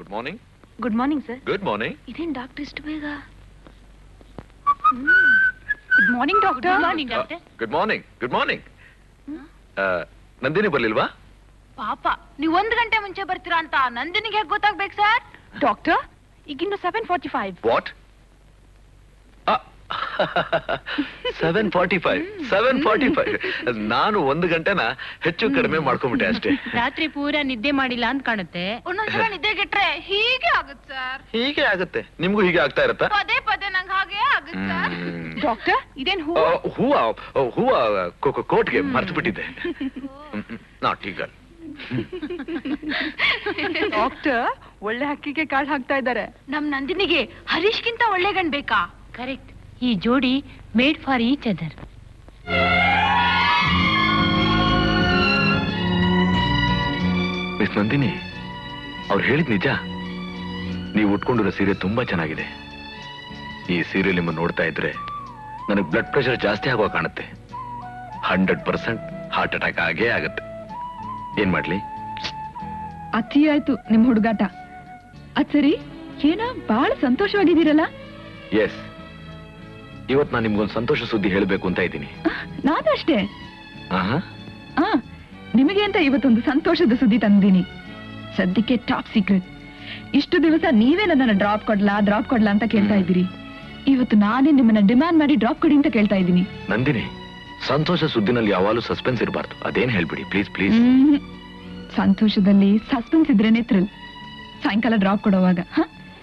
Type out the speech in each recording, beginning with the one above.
Good morning good morning sir good morning ಇದೇನ್ doctor ಇಷ್ಟು ಬೇಗ good morning doctor morning doctor good morning good morning Nandini ಬರ್ಲಿಲ್ವಾ ಪಾಪ ನೀವು ಒಂದ್ ಗಂಟೆ ಮುಂಚೆ ಬರ್ತೀರಾ ಅಂತ ನಂದಿನಿಗೆ ಹೇಗೆ ಗೊತ್ತಾಗ್ಬೇಕು ಸರ್ ಡಾಕ್ಟರ್ ಈಗಿನ್ನು seven forty five what seven forty five seven forty five ನಾನು ಒಂದು ಗಂಟೆನ ಹೆಚ್ಚು ಕಡಿಮೆ ಮಾಡ್ಕೊಂಬಿಟ್ಟೆ ಅಷ್ಟೇ ರಾತ್ರಿ ಪೂರ ನಿದ್ದೆ ಮಾಡಿಲ್ಲ ಅಂತ ಕಾಣುತ್ತೆ ಒಂದೊಂದ್ಸಲ ನಿದ್ದೆ ಗೆಟ್ರೆ ಹೀಗೆ ಆಗುತ್ತೆ ಸರ್ ಹೀಗೆ ಆಗುತ್ತೆ ನಿಮ್ಗೂ ಹೀಗೆ ಆಗ್ತಾ ಇರತ್ತಾ ಪದೇ ಪದೇ ನಂಗೆ ಹಾಗೆ ಆಗುತ್ತೆ ಸರ್ ಹ್ಮ್. ಡಾಕ್ಟರ್ ಇದೇನ್ ಹೂ ಆ, ಹೂವ ಆ, ಹೂವ ಕೋ- ಕೋ- ಕೋಟ್ಗೆ ಮರ್ತು ಬಿಟ್ಟಿದ್ದೆ ನಾಟ್ ಈಗ ಡಾಕ್ಟರ್ ಒಳ್ಳೆ ಹಕ್ಕಿಗೆ ಕಾಳು ಹಾಕ್ತಾ ಇದ್ದಾರೆ ನಮ್ ನಂದಿನಿಗೆ ಹರೀಶ್ಗಿಂತ ಒಳ್ಳೆ ಗಂಡ್ ಬೇಕಾ ಕರೆಕ್ಟ್ ಈ ಜೋಡಿ made for each other miss Nandini ಅವ್ರು ಹೇಳಿದ್ ನಿಜ ನೀವು ಉಟ್ಕೊಂಡಿರೋ ಸೀರೆ ತುಂಬಾ ಚೆನ್ನಾಗಿದೆ ಈ ಸೀರೆ ನಿಮ್ಮ ನೋಡ್ತಾ ಇದ್ರೆ ನನಗೆ ಬ್ಲಡ್ ಪ್ರೆಷರ್ ಜಾಸ್ತಿ ಆಗೋ ಕಾಣುತ್ತೆ ಹಂಡ್ರೆಡ್ ಪರ್ಸೆಂಟ್ ಹಾರ್ಟ್ ಅಟ್ಯಾಕ್ ಆಗೇ ಆಗತ್ತೆ ಏನ್ ಮಾಡ್ಲಿ ಅತಿ ಆಯ್ತು ನಿಮ್ ಹುಡುಗಾಟ ಅದ್ ಸರಿ ಏನ ಬಹಳ ಸಂತೋಷವಾಗಿದ್ದೀರಲ್ಲ ಎಸ್ ಇವತ್ ನಾನು ನಿಮ್ಗೊಂದು ಸಂತೋಷ ಸುದ್ದಿ ಹೇಳಬೇಕು ಅಂತ ಇದ್ದೀನಿ ನಾನಷ್ಟೇ ಆಹಾ ಆ ನಿಮಗೆ ಅಂತ ಇವತ್ತೊಂದು ಸಂತೋಷದ ಸುದ್ದಿ ತಂದಿದ್ದೀನಿ ಸದ್ಯಕ್ಕೆ ಟಾಪ್ ಸೀಕ್ರೆಟ್ ಇಷ್ಟು ದಿವಸ ನೀವೇ ನನ್ನನ್ನ ಡ್ರಾಪ್ ಕೊಡ್ಲಾ ಡ್ರಾಪ್ ಕೊಡ್ಲಾ ಅಂತ ಕೇಳ್ತಾ ಇದ್ದೀರಿ ಇವತ್ತು ನಾನೇ ನಿಮ್ಮನ್ನ ಡಿಮ್ಯಾಂಡ್ ಮಾಡಿ ಡ್ರಾಪ್ ಕೊಡಿ ಅಂತ ಕೇಳ್ತಾ ಇದ್ದೀನಿ ನಂದಿನಿ ಸಂತೋಷ ಸುದ್ದಿನಲ್ಲಿ ಯಾವಾಗಲೂ ಸಸ್ಪೆನ್ಸ್ ಇರಬಾರ್ದು ಅದೇನ್ ಹೇಳ್ಬಿಡಿ ಪ್ಲೀಸ್ ಪ್ಲೀಸ್ ಹ್ಮ್. ಸಂತೋಷದಲ್ಲಿ ಸಸ್ಪೆನ್ಸ್ ಇದ್ರೇನೆ ಥ್ರಿಲ್ ಸಾಯಂಕಾಲ ಡ್ರಾಪ್ ಕೊಡುವಾಗ ಹ?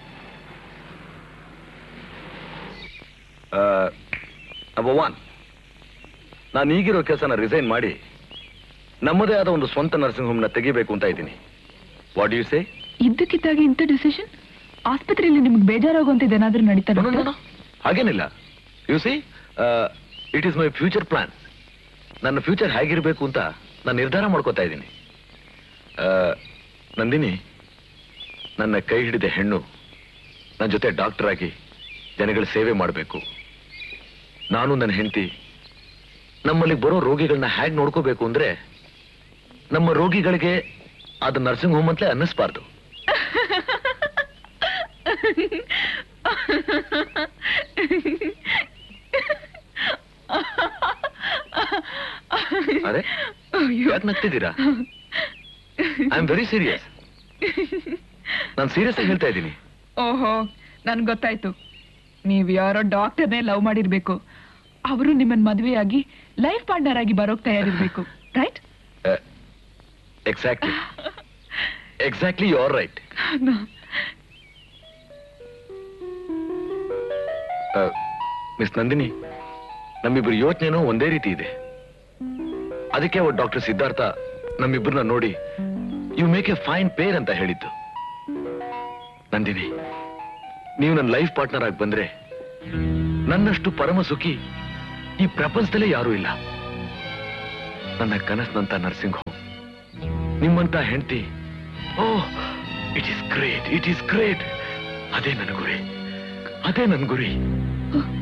ನಂಬರ್ ಒನ್ ನಾನು ಈಗಿರೋ ಕೆಲಸನ ರಿಸೈನ್ ಮಾಡಿ ನಮ್ಮದೇ ಆದ ಒಂದು ಸ್ವಂತ ನರ್ಸಿಂಗ್ ಹೋಮ್ನ ತೆಗಿಬೇಕು ಅಂತ ಇದ್ದೀನಿ ವಾಟ್ ಯು ಸೇ ಇದ್ದಕ್ಕಿದ್ದಾಗಿ ಇಂಥ ಡಿಸಿಷನ್ ಆಸ್ಪತ್ರೆಯಲ್ಲಿ ನಿಮ್ಗೆ ಬೇಜಾರಾಗುವಂತ ಏನಾದ್ರೂ ನಡೀತಾ ಡಾಕ್ಟರ್? ಹಾಗೇನಿಲ್ಲ you see it is my future plan ನನ್ನ ಫ್ಯೂಚರ್ ಹೇಗಿರ್ಬೇಕು ಅಂತ ನಾನು ನಿರ್ಧಾರ ಮಾಡ್ಕೋತಾ ಇದ್ದೀನಿ ಆ, ನಂದಿನಿ ನನ್ನ ಕೈ ಹಿಡಿದ ಹೆಣ್ಣು ನನ್ನ ಜೊತೆ ಡಾಕ್ಟರ್ ಆಗಿ ಜನಗಳ ಸೇವೆ ಮಾಡಬೇಕು ನಾನು ನನ್ನ ಹೆಂಡತಿ ನಮ್ಮಲ್ಲಿ ಬರೋ ರೋಗಿಗಳನ್ನ ಹೇಗೆ ನೋಡ್ಕೋಬೇಕು ಅಂದ್ರೆ ನಮ್ಮ ರೋಗಿಗಳಿಗೆ ಅದು ನರ್ಸಿಂಗ್ ಹೋಮ್ ಅಂತಲೇ ಅನ್ನಿಸ್ಬಾರ್ದು ಅರೆ ಅಯ್ಯೋ. ಯಾಕೆ ನಗ್ತಿದ್ದೀರಾ ಐ ಆಮ್ ವೆರಿ ಸೀರಿಯಸ್ ನಾನು ಸೀರಿಯಸ್ ಆಗಿ ಹೇಳ್ತಾ ಇದ್ದೀನಿ ಓಹೋ ನನ್ಗೆ ಗೊತ್ತಾಯ್ತು ನೀವ್ ಯಾರೋ ಡಾಕ್ಟರ್ನೇ ಲವ್ ಮಾಡಿರ್ಬೇಕು ಅವರು ನಿಮ್ಮನ್ ಮದುವೆಯಾಗಿ ಲೈಫ್ ಪಾರ್ಟ್ನರ್ ಆಗಿ ಬರೋಕ್ ತಯಾರಿರ್ಬೇಕು right exactly exactly you are right miss Nandini ನಮ್ಮಿಬ್ಬರು ಯೋಚನೆನೂ ಒಂದೇ ರೀತಿ ಇದೆ ಅದಕ್ಕೆ ಅವ್ರು ಡಾಕ್ಟರ್ ಸಿದ್ಧಾರ್ಥ ನಮ್ಮಿಬ್ಬರನ್ನ ನೋಡಿ you make a fine pair ಅಂತ ಹೇಳಿದ್ದು ನಂದಿನಿ ನೀವು ನನ್ನ ಲೈಫ್ ಪಾರ್ಟ್ನರ್ ಆಗಿ ಬಂದ್ರೆ ನನ್ನಷ್ಟು ಪರಮ ಸುಖಿ ಈ ಪ್ರಪಂಚದಲ್ಲೇ ಯಾರೂ ಇಲ್ಲ ನನ್ನ ಕನಸಿನಂತ ನರ್ಸಿಂಗ್ ಹೋಮ್ ನಿಮ್ಮಂತ ಹೆಂಡತಿ oh it is great it is great ಅದೇ ನನ್ನ ಗುರಿ ಅದೇ ನನ್ನ ಗುರಿ